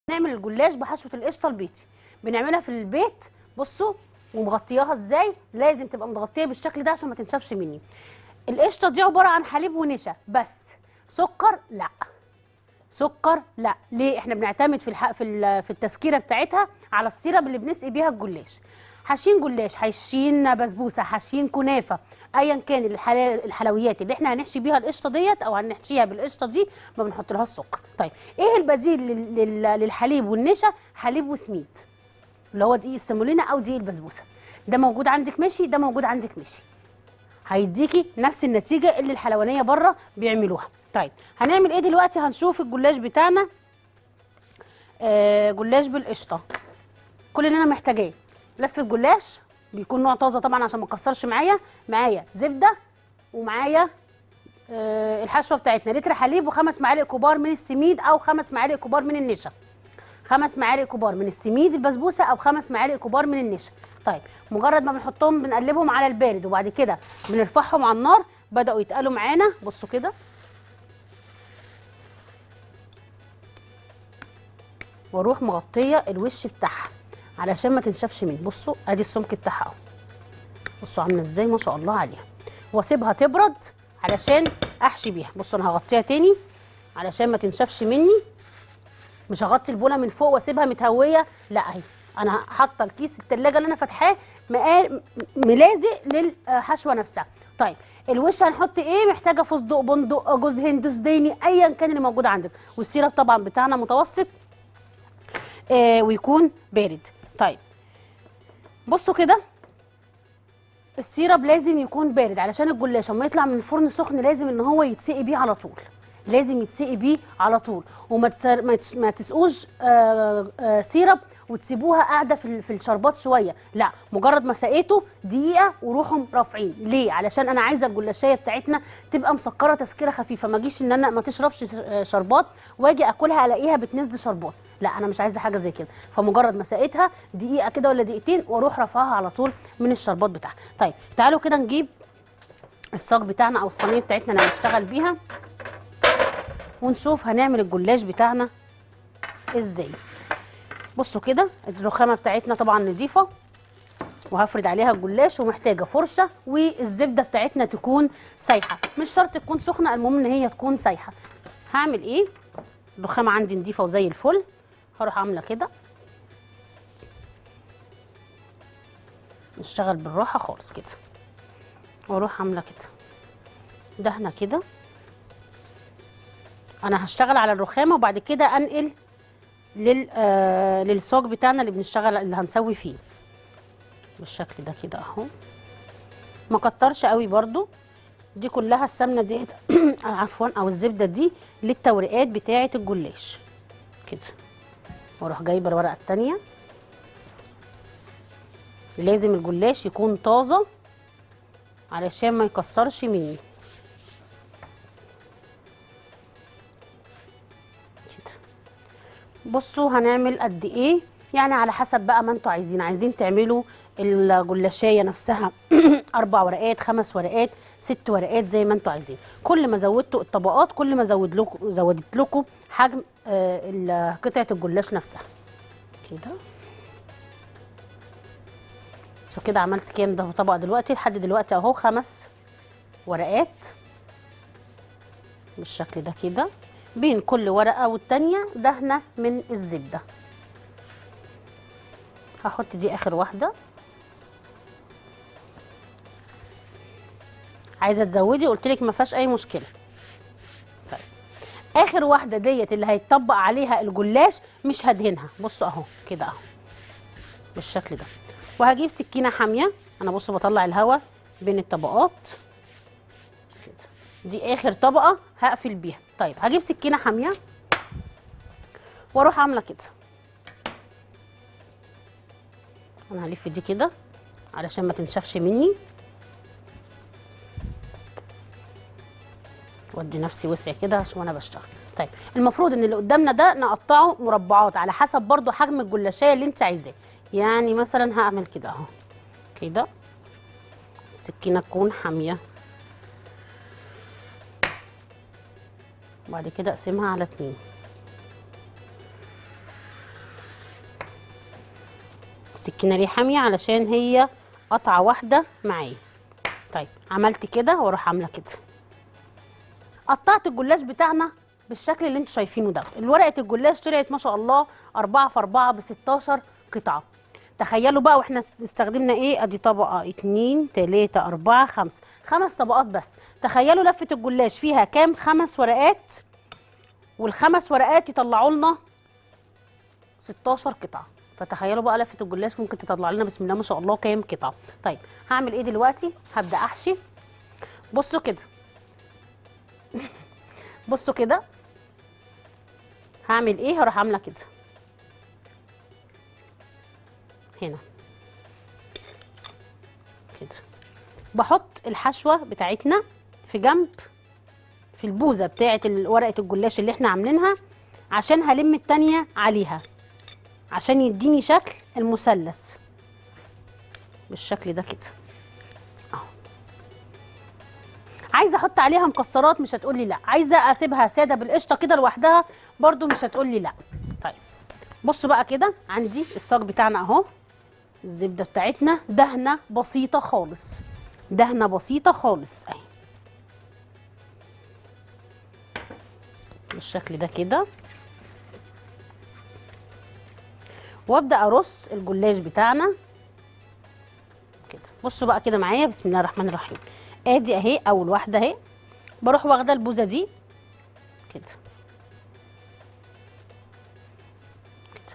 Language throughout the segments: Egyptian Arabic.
نعمل الجلاش بحشوه القشطه البيتي بنعملها في البيت بصوا ومغطياها ازاي لازم تبقى متغطيه بالشكل ده عشان ما تنشفش مني القشطه دي عباره عن حليب ونشا بس سكر لا سكر لا ليه احنا بنعتمد في الح... في ال- في التسكيره بتاعتها على السيرب اللي بنسقي بيها الجلاش حاشين جلاش حاشين بسبوسه حاشين كنافه ايا كان الحلا... الحلويات اللي احنا هنحشي بيها القشطه ديت او هنحشيها بالقشطه دي ما بنحط لهاش سكر طيب ايه البديل لل... لل... للحليب والنشا حليب وسميد اللي هو دقيق السمولينا او دقيق البسبوسه ده موجود عندك ماشي ده موجود عندك ماشي هيديكي نفس النتيجه اللي الحلوانيه بره بيعملوها طيب هنعمل ايه دلوقتي هنشوف الجلاش بتاعنا آه جلاش بالقشطه كل اللي انا محتاجاه لفه جلاش بيكون نوع طازه طبعا عشان ما تكسرش معايا معايا زبده ومعايا آه الحشوه بتاعتنا لتر حليب وخمس معالق كبار من السميد او خمس معالق كبار من النشا خمس معالق كبار من السميد البسبوسه او خمس معالق كبار من النشا طيب مجرد ما بنحطهم بنقلبهم على البارد وبعد كده بنرفعهم على النار بداوا يتقلوا معانا بصوا كده واروح مغطيه الوش بتاعها علشان ما تنشفش مني بصوا ادي السمك بتاعها اهو بصوا عامله ازاي ما شاء الله عليها واسيبها تبرد علشان احشي بيها بصوا انا هغطيها تاني علشان ما تنشفش مني مش هغطي البوله من فوق واسيبها متهويه لا اهي انا حاطه الكيس التلاجة اللي انا فاتحاه مقال- ملازق للحشوه نفسها طيب الوش هنحط ايه محتاجه فستق بندق جوز هند زديني ايا كان اللي موجود عندك والسيرب طبعا بتاعنا متوسط آه ويكون بارد طيب بصوا كده السيرب لازم يكون بارد علشان الجلاش اما يطلع من الفرن سخن لازم ان هو يتسقي بيه على طول لازم يتسقي بيه على طول وما تسر... ما, تس... ما تسقوش آه آه سيرب وتسيبوها قاعده في ال- في الشربات شويه لا مجرد ما سقيته دقيقه وروحوا رافعين ليه علشان انا عايزه الجلاشيه بتاعتنا تبقى مسكره تسكيره خفيفه ما اجيش ان انا ما تشربش س- آه، شربات واجي اكلها الاقيها بتنزل شربات لا انا مش عايزه حاجه زي كده فمجرد ما سقيتها دقيقه كده ولا دقيقتين واروح رافعاها على طول من الشربات بتاعها طيب تعالوا كده نجيب الصاج بتاعنا او الصينيه بتاعتنا اللي هنشتغل بيها ونشوف هنعمل الجلاش بتاعنا ازاي بصوا كده الرخامه بتاعتنا طبعا نضيفه وهفرد عليها الجلاش ومحتاجه فرشه والزبده بتاعتنا تكون سايحه مش شرط تكون سخنه المهم ان هي تكون سايحه هعمل ايه الرخامه عندي نضيفه وزي الفل هروح عامله كده نشتغل بالراحه خالص كده واروح عامله كده دهنه كده انا هشتغل على الرخامه وبعد كده انقل لل آه للصاج بتاعنا اللي بنشتغل اللي هنسوي فيه بالشكل ده كده اهو ما كترش قوي برضو دي كلها السمنه ديت عفوا او الزبده دي للتوريقات بتاعه الجلاش كده واروح جايبه الورقه التانيه لازم الجلاش يكون طازه علشان ما يكسرش مني كده بصوا هنعمل قد ايه يعني على حسب بقى ما انتوا عايزين عايزين تعملوا الجلاشيه نفسها اربع ورقات خمس ورقات ست ورقات زي ما انتوا عايزين كل ما زودتوا الطبقات كل ما زود لكم زودت لكم حجم آه، ال- قطعه الجلاش نفسها كده بصوا كده عملت كام ده طبق دلوقتي لحد دلوقتي اهو خمس ورقات بالشكل ده كده بين كل ورقه والتانيه دهنه من الزبده هحط دي اخر واحده عايزه تزودي قلت لك ما فيهاش اي مشكله طيب اخر واحده ديت اللي هيتطبق عليها الجلاش مش هدهنها بصوا اهو كده اهو بالشكل ده وهجيب سكينه حاميه انا بصوا بطلع الهواء بين الطبقات كده دي اخر طبقه هقفل بيها طيب هجيب سكينه حاميه واروح عامله كده انا هلف دي كده علشان ما تنشفش مني وادي نفسي وسع كده عشان وانا بشتغل طيب المفروض ان اللي قدامنا ده نقطعه مربعات على حسب برضو حجم الجلاشيه اللي انت عايزاه يعني مثلا هعمل كده اهو كده السكينه تكون حاميه وبعد كده اقسمها على اتنين السكينه ليه حاميه علشان هي قطعه واحده معايا طيب عملت كده واروح عامله كده قطعت الجلاش بتاعنا بالشكل اللي انتوا شايفينه ده الورقه الجلاش طلعت ما شاء الله 4 في 4 ب 16 قطعه تخيلوا بقى واحنا استخدمنا ايه ادي طبقه اتنين تلاته اربعه خمسه خمس طبقات بس تخيلوا لفه الجلاش فيها كام خمس ورقات والخمس ورقات يطلعوا لنا 16 قطعه فتخيلوا بقى لفه الجلاش ممكن تطلع لنا بسم الله ما شاء الله كام قطعه طيب هعمل ايه دلوقتي هبدا احشي بصوا كده بصوا كده هعمل ايه هروح عامله كده هنا كده بحط الحشوه بتاعتنا في جنب في البوزه بتاعه ورقه الجلاش اللي احنا عاملينها عشان هلم التانية عليها عشان يديني شكل المثلث بالشكل ده كده اهو عايزه احط عليها مكسرات مش هتقولي لا عايزه اسيبها ساده بالقشطه كده لوحدها برضو مش هتقولي لا طيب بصوا بقى كده عندي الصاج بتاعنا اهو الزبده بتاعتنا دهنه بسيطه خالص دهنه بسيطه خالص اهي بالشكل ده كده وابدا ارص الجلاش بتاعنا كده بصوا بقى كده معايا بسم الله الرحمن الرحيم ادي اهي اول واحده اهي بروح واخده البوزه دي كده كده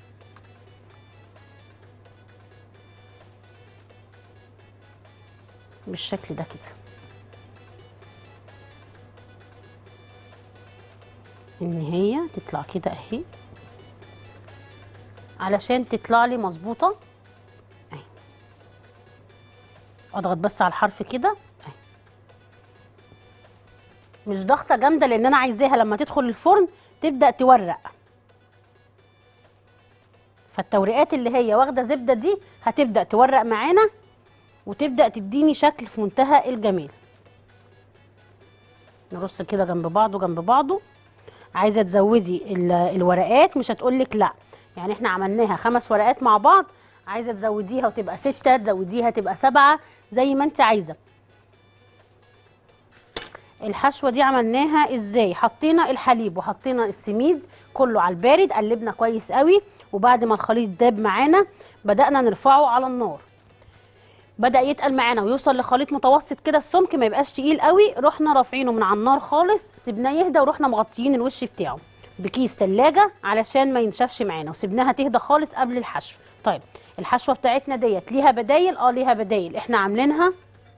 بالشكل ده كده ان هي تطلع كده اهي علشان تطلع لي مظبوطه اهي اضغط بس على الحرف كده اهي مش ضغطه جامده لان انا عايزاها لما تدخل الفرن تبدا تورق فالتوريقات اللي هي واخده زبده دي هتبدا تورق معانا وتبدا تديني شكل في منتهى الجمال نرص كده جنب بعضه جنب بعضه عايزه تزودي ال- الورقات مش هتقولك لا يعني احنا عملناها خمس ورقات مع بعض عايزه تزوديها وتبقى ستة تزوديها تبقى سبعة زي ما انت عايزه الحشوه دي عملناها ازاي حطينا الحليب وحطينا السميد كله على البارد قلبنا كويس قوي وبعد ما الخليط داب معانا بدانا نرفعه على النار بدا يتقل معانا ويوصل لخليط متوسط كده السمك ما يبقاش تقيل قوي رحنا رافعينه من على النار خالص سيبناه يهدى ورحنا مغطيين الوش بتاعه بكيس تلاجة علشان ما ينشفش معانا وسيبناها تهدى خالص قبل الحشو طيب الحشوه بتاعتنا ديت ليها بدايل اه ليها بدايل احنا عاملينها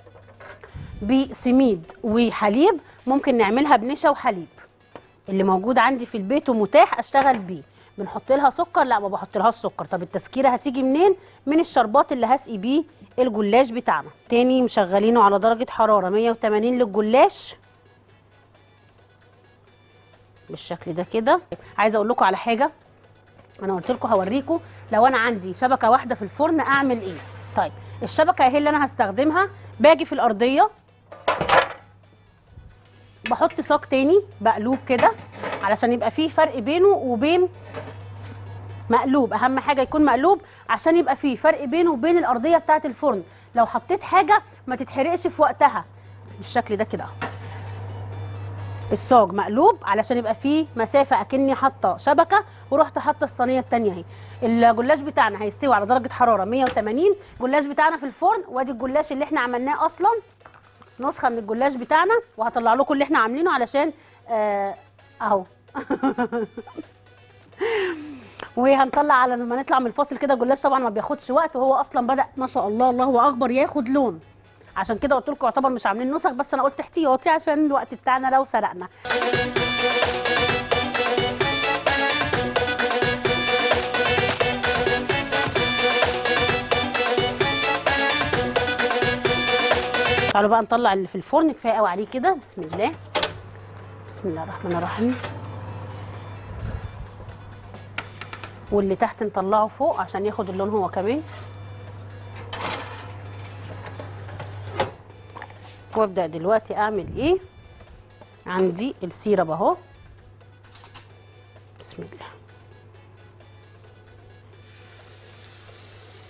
بسميد وحليب ممكن نعملها بنشا وحليب اللي موجود عندي في البيت ومتاح اشتغل بيه بنحط لها سكر لا ما بحط لهاش سكر طب التسكيره هتيجي منين من الشربات اللي هسقي بيه الجلاش بتاعنا تاني مشغلينه على درجه حراره 180 للجلاش بالشكل ده كده عايزه اقول لكم على حاجه انا قلت لكم هوريكم لو انا عندي شبكه واحده في الفرن اعمل ايه طيب الشبكه اهي اللي انا هستخدمها باجي في الارضيه بحط صاج تاني بقلوب كده علشان يبقى فيه فرق بينه وبين مقلوب اهم حاجه يكون مقلوب عشان يبقى فيه فرق بينه وبين الارضيه بتاعه الفرن لو حطيت حاجه ما تتحرقش في وقتها بالشكل ده كده اهو الصاج مقلوب علشان يبقى فيه مسافه اكني حاطه شبكه ورحت حاطه الصينيه التانية اهي الجلاش بتاعنا هيستوي على درجه حراره 180 الجلاش بتاعنا في الفرن وادي الجلاش اللي احنا عملناه اصلا نسخه من الجلاش بتاعنا وهطلع لكم اللي احنا عاملينه علشان آه اهو وهنطلع على لما نطلع من الفاصل كده جلاش طبعا ما بياخدش وقت وهو اصلا بدا ما شاء الله الله اكبر ياخد لون عشان كده قلت لكم يعتبر مش عاملين نسخ بس انا قلت احتياطي عشان الوقت بتاعنا لو سرقنا تعالوا بقى نطلع اللي في الفرن كفايه قوي عليه كده بسم الله بسم الله الرحمن الرحيم واللي تحت نطلعه فوق عشان ياخد اللون هو كمان وابدا دلوقتي اعمل ايه عندي السيرب اهو بسم الله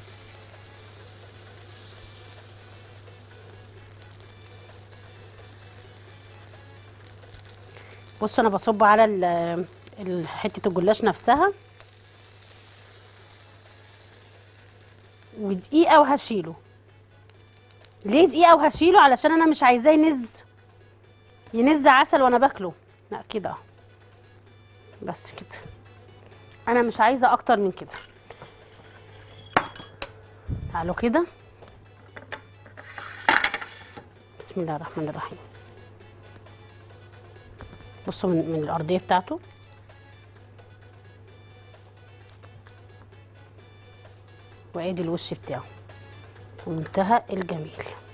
بصوا انا بصب على ال- ال- حته الجلاش نفسها ودقيقه وهشيله ليه دقيقه وهشيله علشان انا مش عايزاه ينز ينز عسل وانا باكله لا كده اهو بس كده انا مش عايزه اكتر من كده تعالوا كده بسم الله الرحمن الرحيم بصوا من, من الارضيه بتاعته وادي الوش بتاعه في منتهى الجميل